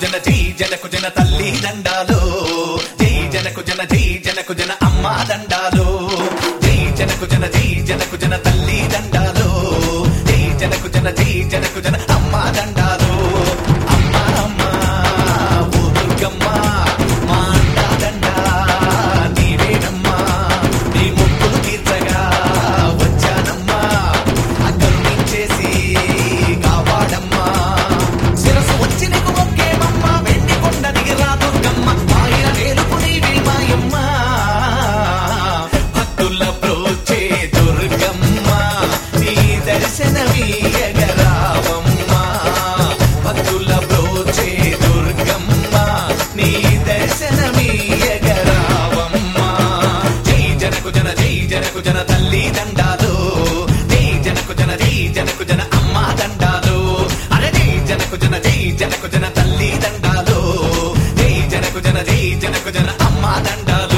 జన జై జనకు జన తల్లి దండాలు జై జనకు జన జై జనకు జన అమ్మ దండాలు జై జనకు జన జై జనకు జన తల్లి దండాలు జై జనకు జన జై జనకు జన అమ్మ దండాలు అమ్మ అమ్మ ఓ దుర్గమ్మ మా అండా దండ నీవేనమ్మా నీ ముక్కులు తీర్చగా వచ్చానమ్మా కరుణించేసి కాపాడమ్మా శిరసు వచ్చి నీకు మొక్కేమమ్మా వెండి కొండ దిగిరా దుర్గమ్మ మాయ వేలుపు నీవి మాయమ్మ భక్తుల ప్రోచే దుర్గమ్మ నీ దర్శనమీయగరావమ్మా భక్తుల ప్రోచే దుర్గమ్మ నీ దర్శనమీయగరావమ్మా జై జనకు జన జై జనకు జన తల్లి దండాలు జై జనకు జన జై జనకు జన అమ్మ దండాలు అరే జై జనకు జన జై జనకు జన తల్లి దండాలు జై జనకు జన జై జనకు జన అమ్మ దండాలు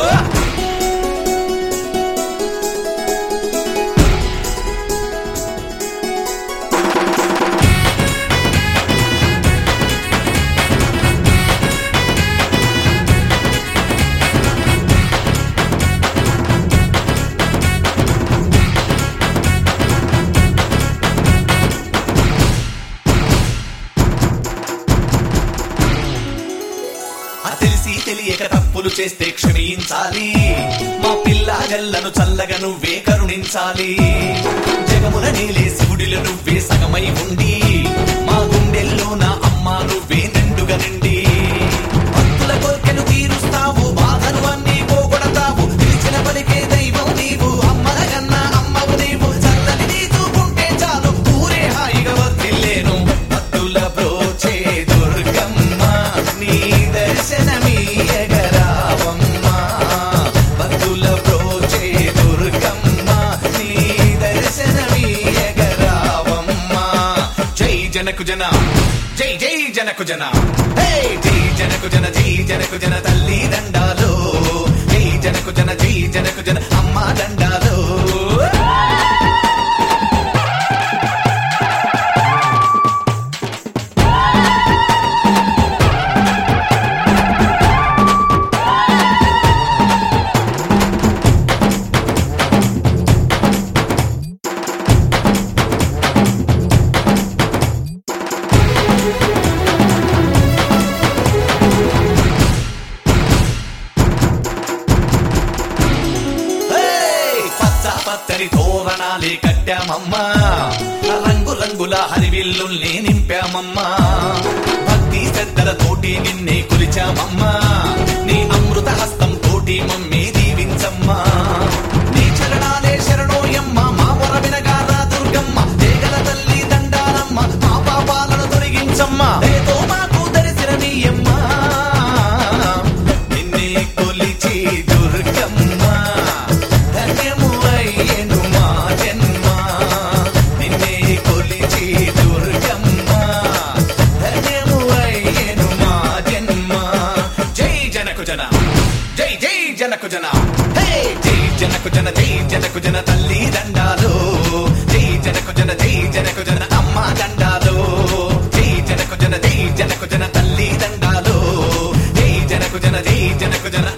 ఆ తెలిసి తెలియక తప్పులు చేస్తే క్షమించాలి మా పిల్ల గల్లను చల్లగా నువ్వే కరుణించాలి జగముల నీలే శివుడిలో నువ్వే సగమై ఉండి మా గుండెల్లో నా అమ్మ నువ్వే నిండుగా నిండి భక్తుల కోరికలు తీరుస్తావు బాధలు అన్నీ పోగొడతావు పిలిచిన పలికే దైవం నీవు అమ్మల కన్నా అమ్మవు నీవు చల్లని నీ చూపుంటే చాలు ఊరే హాయిగా వర్తిల్లేను భక్తుల ప్రోచే దుర్గమ్మ నీ దర్శనమీయగరావమ్మ భక్తుల ప్రోచే దుర్గమ్మ నీ దర్శనమీయగరావమ్మ జై జనకు జన జై జై జనకు జన హే జై జనకు జన జై జనకు జన తల్లి దండాలు జై జనకు జన జై జనకు జన అమ్మ దండాలు ఏయ్! పచ్చ పచ్చని తోరణాలే కట్టామమ్మా రంగు రంగుల హరివిల్లుల్ని నింపామమ్మా భక్తి శ్రద్ధల తోటి నిన్నే కొలిచామమ్మా నీ అమృత హస్తం తోటి మమ్మే దీవించమ్మా నీ చరణాలే శరణోయమ్మ మా మొర వినగారా దుర్గమ్మ దేగల తల్లి దండాలమ్మ మా పాపాలను తొలగించమ్మా ఏదో మాకు దర్శనమీయమ్మా నిన్నే కొలిచి దుర్గమ్మ ధన్యము అయ్యను మా జన్మ నిన్నే కొలిచి దుర్గమ్మ ధన్యము అయ్యను మా జన్మ జై జనకు జన జై జై జనకు జన హే జై జనకు జన జై జనకు జన తల్లి దండాలు జై జనకు జన జై జనకు జన అమ్మ దండాలు జై జనకు జన జై జనకు జన తల్లి దండాలు జై జనకు జన జై జనకు జన